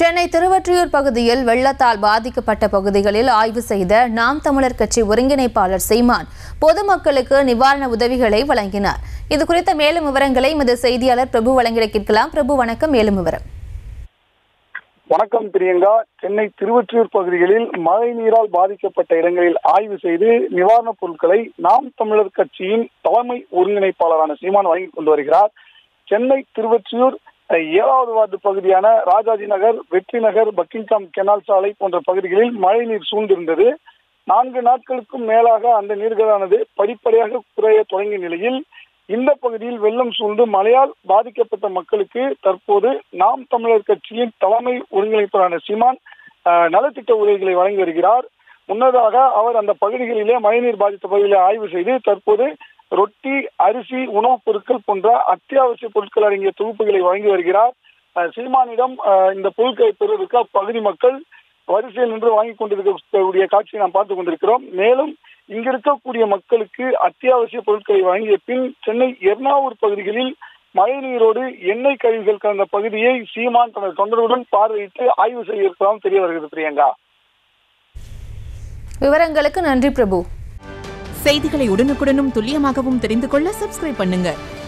சென்னை திருவொற்றியூர் பகுதியில் வெள்ளத்தால் பாதிக்கப்பட்ட பகுதிகளில் ஆய்வு செய்த நாம் தமிழர் கட்சி ஒருங்கிணைப்பாளர் சீமான் பொதுமக்களுக்கு நிவாரண உதவிகளை வழங்கினார் இது குறித்த மேலும் விவரங்களை எமது செய்தியாளர் பிரபு வழங்கிட கேட்கலாம் பிரபு வணக்கம் மேலும் விவரம் வணக்கம் பிரியங்கா சென்னை திருவொற்றியூர் பகுதிகளில் மழை நீரால் பாதிக்கப்பட்ட இடங்களில் ஆய்வு செய்து நிவாரணப் பொருட்களை நாம் தமிழர் கட்சியின் தலைமை ஒருங்கிணைப்பாளரான சீமான் வழங்கிக் கொண்டு வருகிறார் சென்னை திருவொற்றியூர் அஹ், ஏழாவது வார்டு பகுதியான ராஜாஜி நகர் வெற்றி நகர் பக்கிங்காம் கெனால் சாலை போன்ற பகுதிகளில் மழை நீர் சூழ்ந்திருந்தது நான்கு நாட்களுக்கும் மேலாக அந்த நீர்களானது படிப்படியாக குறைய தொடங்கிய நிலையில் இந்த பகுதியில் வெள்ளம் சூழ்ந்து மழையால் பாதிக்கப்பட்ட மக்களுக்கு தற்போது நாம் தமிழர் கட்சியின் தலைமை ஒருங்கிணைப்பாளரான சீமான் அஹ், நலத்திட்ட உதவிகளை வழங்கி வருகிறார் முன்னதாக அவர் அந்த பகுதிகளிலே மழைநீர் பாதித்த பகுதியிலே ஆய்வு செய்து தற்போது ரொட்டி அரிசி உணவுப் பொருட்கள் போன்ற அத்தியாவசிய பொருட்கள் அடங்கிய தொகுப்புகளை வழங்கி வருகிறார் அஹ், சீமானிடம் அஹ், இந்த பொருட்களை பெறுவதற்கு அப்பகுதி மக்கள் வரிசையில் நின்று வாங்கி கொண்டிருக்கக்கூடிய காட்சியை நாம் பார்த்துக் கொண்டிருக்கிறோம் மேலும் இங்க இருக்கக்கூடிய மக்களுக்கு அத்தியாவசிய பொருட்களை வழங்கிய பின் சென்னை எர்ணாவூர் பகுதிகளில் மழைநீரோடு எண்ணெய் கழிவுகள் கலந்த பகுதியை சீமான் தனது தொண்டர்களுடன் பார்வையிட்டு ஆய்வு செய்ய இருப்பதாகவும் தெரிய வருகிறது பிரியங்கா விவரங்களுக்கு நன்றி பிரபு செய்திகளை உடனுக்குடனும் துல்லியமாகவும் தெரிந்து கொள்ள சப்ஸ்கிரைப் பண்ணுங்க